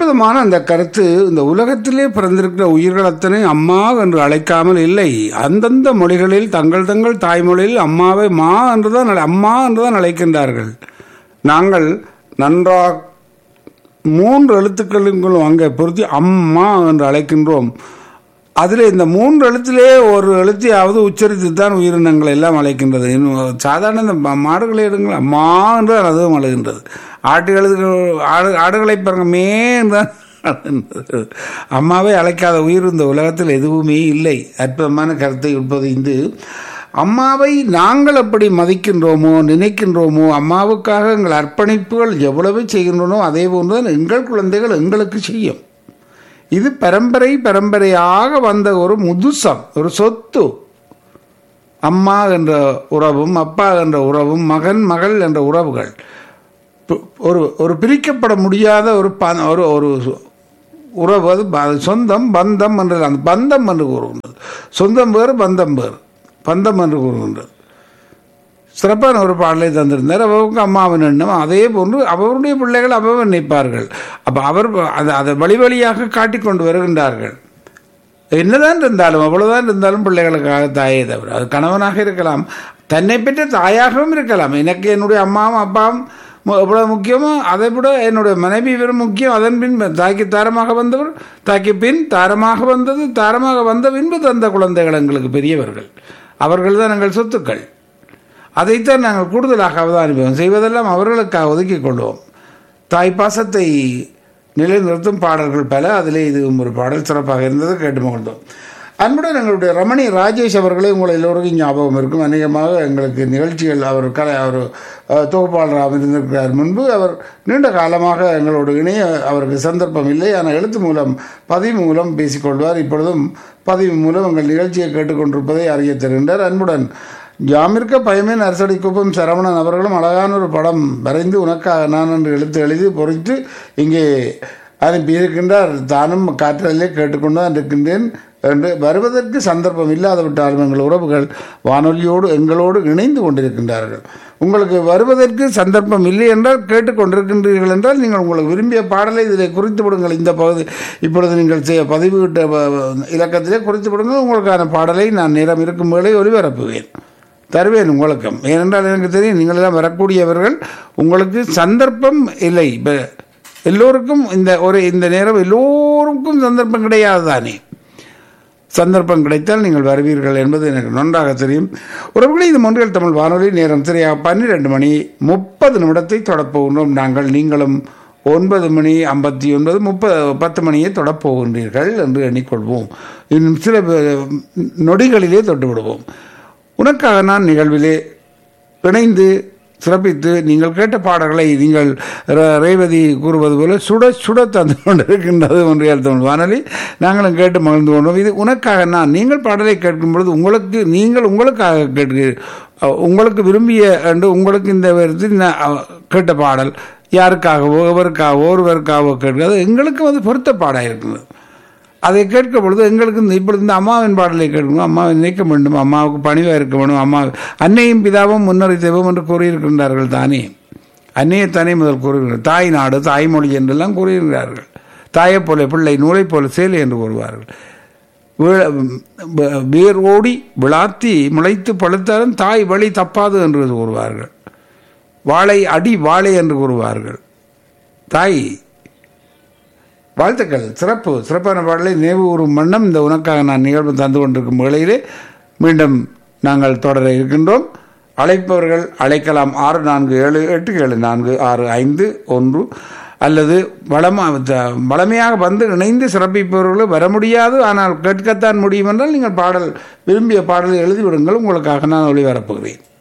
அற்புதமான அந்த கருத்து இந்த உலகத்திலே பிறந்திருக்கிற உயிர்கள் அத்தனை அம்மா என்று அழைக்காமல் இல்லை அந்தந்த மொழிகளில் தங்கள் தங்கள் தாய்மொழியில் அம்மாவை மா என்றுதான் அழை- அம்மா என்றுதான் அழைக்கின்றார்கள் நாங்கள் நன்றாக மூன்று எழுத்துக்களுக்கும் அங்கே பொருத்தி அம்மா என்று அழைக்கின்றோம் அதில் இந்த மூன்று எழுத்திலே ஒரு எழுத்தையாவது உச்சரித்து தான் உயிரினங்கள் எல்லாம் அழைக்கின்றது இன்னும் சாதாரண இந்த ம- மாடுகளை எடுங்கள் அம்மா என்று அதுவும் அழுகின்றது ஆட்டு எழுதுகள் ஆடு ஆடுகளை பாருங்க மே என்று தான் அழுகின்றது. அம்மாவை அழைக்காத உயிர் இந்த உலகத்தில் எதுவுமே இல்லை அற்புதமான கருத்தை உட்பதிந்து அம்மாவை நாங்கள் எப்படி மதிக்கின்றோமோ நினைக்கின்றோமோ அம்மாவுக்காக எங்கள் அர்ப்பணிப்புகள் எவ்வளவு செய்கின்றனோ அதே போன்றுதான் எங்கள் குழந்தைகள் எங்களுக்கு செய்யும் இது பரம்பரை பரம்பரையாக வந்த ஒரு முதுசம் ஒரு சொத்து அம்மா என்ற உறவும் அப்பா என்ற உறவும் மகன் மகள் என்ற உறவுகள் பு- ஒரு ஒரு பிரிக்கப்பட முடியாத ஒரு ப- ஒரு ஒரு உறவு அது ப- அது சொந்தம் பந்தம் என்று அந்த பந்தம் என்று கூறுகின்றது சொந்தம் வேறு பந்தம் வேறு பந்தம் என்று கூறுகின்றது சிறப்பான ஒரு பாடலை தந்திருந்தார் அவருக்கு அம்மாவின் எண்ணம் அதே போன்று அவருடைய பிள்ளைகள் அவவை நினைப்பார்கள் அப்போ அவர் அதை அதை வழி வழியாக காட்டிக் கொண்டு வருகின்றார்கள் என்னதான் இருந்தாலும் அவ்வளவுதான் இருந்தாலும் பிள்ளைகளுக்காக தாயே தவிர அது கணவனாக இருக்கலாம் தன்னை பெற்ற தாயாகவும் இருக்கலாம் எனக்கு என்னுடைய அம்மாவும் அப்பாவும் மு- எவ்வளவு முக்கியமோ அதை விட என்னுடைய மனைவி வேறு முக்கியம் அதன் பின் தாய்க்கு தாரமாக வந்தவர் தாய்க்கு பின் தாரமாக வந்தது தாரமாக வந்த பின்பு தந்த குழந்தைகள் எங்களுக்கு பெரியவர்கள் அவர்கள் தான் எங்கள் சொத்துக்கள் அதைத்தான் நாங்கள் கூடுதலாக அவதானிப்போம் செய்வதெல்லாம் அவர்களுக்காக ஒதுக்கிக் கொள்வோம் தாய் பாசத்தை நிலைநிறுத்தும் பாடல்கள் பல அதிலே இதுவும் ஒரு பாடல் சிறப்பாக இருந்தது கேட்டு மகிழ்ந்தோம் அன்புடன் எங்களுடைய ரமணி ராஜேஷ் அவர்களே உங்களை எல்லோருக்கும் ஞாபகம் இருக்கும் அநேகமாக எங்களுக்கு நிகழ்ச்சிகள் அவர் கலை அவர் அஹ், தொகுப்பாளராக இருந்திருக்கிறார் முன்பு அவர் நீண்ட காலமாக எங்களோடு இணைய அவருக்கு சந்தர்ப்பம் இல்லை ஆனால் எழுத்து மூலம் பதிவு மூலம் பேசிக்கொள்வார் இப்பொழுதும் பதிவு மூலம் எங்கள் நிகழ்ச்சியை கேட்டுக்கொண்டிருப்பதை அறிய தருகின்றார் அன்புடன் ஜாமிர்க்க பயமே நரசடி குப்பம் சரவணன் அவர்களும் அழகான ஒரு படம் வரைந்து உனக்காக நான் என்று எழுத்து எழுதி பொறித்து இங்கே அனுப்பியிருக்கின்றார் தானும் காற்றலிலே கேட்டுக்கொண்டு தான் இருக்கின்றேன் என்று வருவதற்கு சந்தர்ப்பம் இல்லாத விட்டாலும் எங்கள் உறவுகள் வானொலியோடு எங்களோடு இணைந்து கொண்டிருக்கின்றார்கள் உங்களுக்கு வருவதற்கு சந்தர்ப்பம் இல்லை என்றால் கேட்டுக்கொண்டிருக்கின்றீர்கள் என்றால் நீங்கள் உங்களுக்கு விரும்பிய பாடலை இதில் குறித்து விடுங்கள் இந்த பகுதி இப்பொழுது நீங்கள் செய்ய பதிவுகிட்ட வ- இலக்கத்திலே குறித்து விடுங்கள் உங்களுக்கான பாடலை நான் நேரம் இருக்கும் வேளை ஒலிபரப்புவேன் தருவேன் உங்களுக்கும் ஏனென்றால் எனக்கு தெரியும் நீங்கள் எல்லாம் வரக்கூடியவர்கள் உங்களுக்கு சந்தர்ப்பம் இல்லை இப்போ எல்லோருக்கும் இந்த ஒரு இந்த நேரம் எல்லோருக்கும் சந்தர்ப்பம் கிடையாது தானே சந்தர்ப்பம் கிடைத்தால் நீங்கள் வருவீர்கள் என்பது எனக்கு நன்றாக தெரியும் உறவுகளே இது மொன்றியல் தமிழ் வானொலி நேரம் சரியாக பன்னிரெண்டு மணி முப்பது நிமிடத்தை தொடப்போகின்றோம் நாங்கள் நீங்களும் ஒன்பது மணி ஐம்பத்தி ஒன்பது முப்பது பத்து மணியை தொடப்போகின்றீர்கள் என்று எண்ணிக்கொள்வோம் இன்னும் சில பே- நொடிகளிலே தொட்டு விடுவோம் உனக்காக நான் நிகழ்விலே இணைந்து சிறப்பித்து நீங்கள் கேட்ட பாடல்களை நீங்கள் ர- ரேவதி கூறுவது போல சுட சுட தந்து கொண்டிருக்கின்றது ஒன்றியால் தமிழ் வானொலி நாங்களும் கேட்டு மகிழ்ந்து கொண்டோம் இது உனக்காக நான் நீங்கள் பாடலை கேட்கும் பொழுது உங்களுக்கு நீங்கள் உங்களுக்காக கேட்கிறீர்கள் அஹ் உங்களுக்கு விரும்பிய என்று உங்களுக்கு இந்த விதத்தில் நான், அஹ், கேட்ட பாடல் யாருக்காகவோ எவருக்காகவோ ஒருவருக்காகவோ கேட்கிறது எங்களுக்கு வந்து பொருத்த பாடாக இருக்குது அதை கேட்கும் பொழுது எங்களுக்கு இந்த இப்பொழுது இந்த அம்மாவின் பாடலை கேட்கணும் அம்மாவை நினைக்க வேண்டும் அம்மாவுக்கு பணிவாக இருக்க வேண்டும் அம்மா அன்னையும் பிதாவும் முன்னறி தெய்வம் என்று கூறியிருக்கின்றார்கள் தானே அன்னையத்தானே முதல் கூறுகிறார்கள் தாய் நாடு தாய்மொழி என்றெல்லாம் கூறுகிறார்கள் தாயைப் போல பிள்ளை நூலைப் போல சேலை என்று கூறுவார்கள் வி- வ- வேர் ஓடி விளாத்தி முளைத்து பழுத்தாலும் தாய் வழி தப்பாது என்று கூறுவார்கள் வாழை அடி வாழை என்று கூறுவார்கள் தாய் வாழ்த்துக்கள் சிறப்பு சிறப்பான பாடலை நினைவு கூறும் வண்ணம் இந்த உனக்காக நான் நிகழ்வு தந்து கொண்டிருக்கும் வேளையிலே மீண்டும் நாங்கள் தொடர இருக்கின்றோம் அழைப்பவர்கள் அழைக்கலாம் ஆறு நான்கு ஏழு எட்டு ஏழு நான்கு ஆறு ஐந்து ஒன்று அல்லது வளமா த- வளமையாக வந்து இணைந்து சிறப்பிப்பவர்கள் வர முடியாது ஆனால் கேட்கத்தான் முடியும் என்றால் நீங்கள் பாடல் விரும்பிய பாடலை எழுதி விடுங்கள் உங்களுக்காக நான் ஒளிபரப்புகிறேன்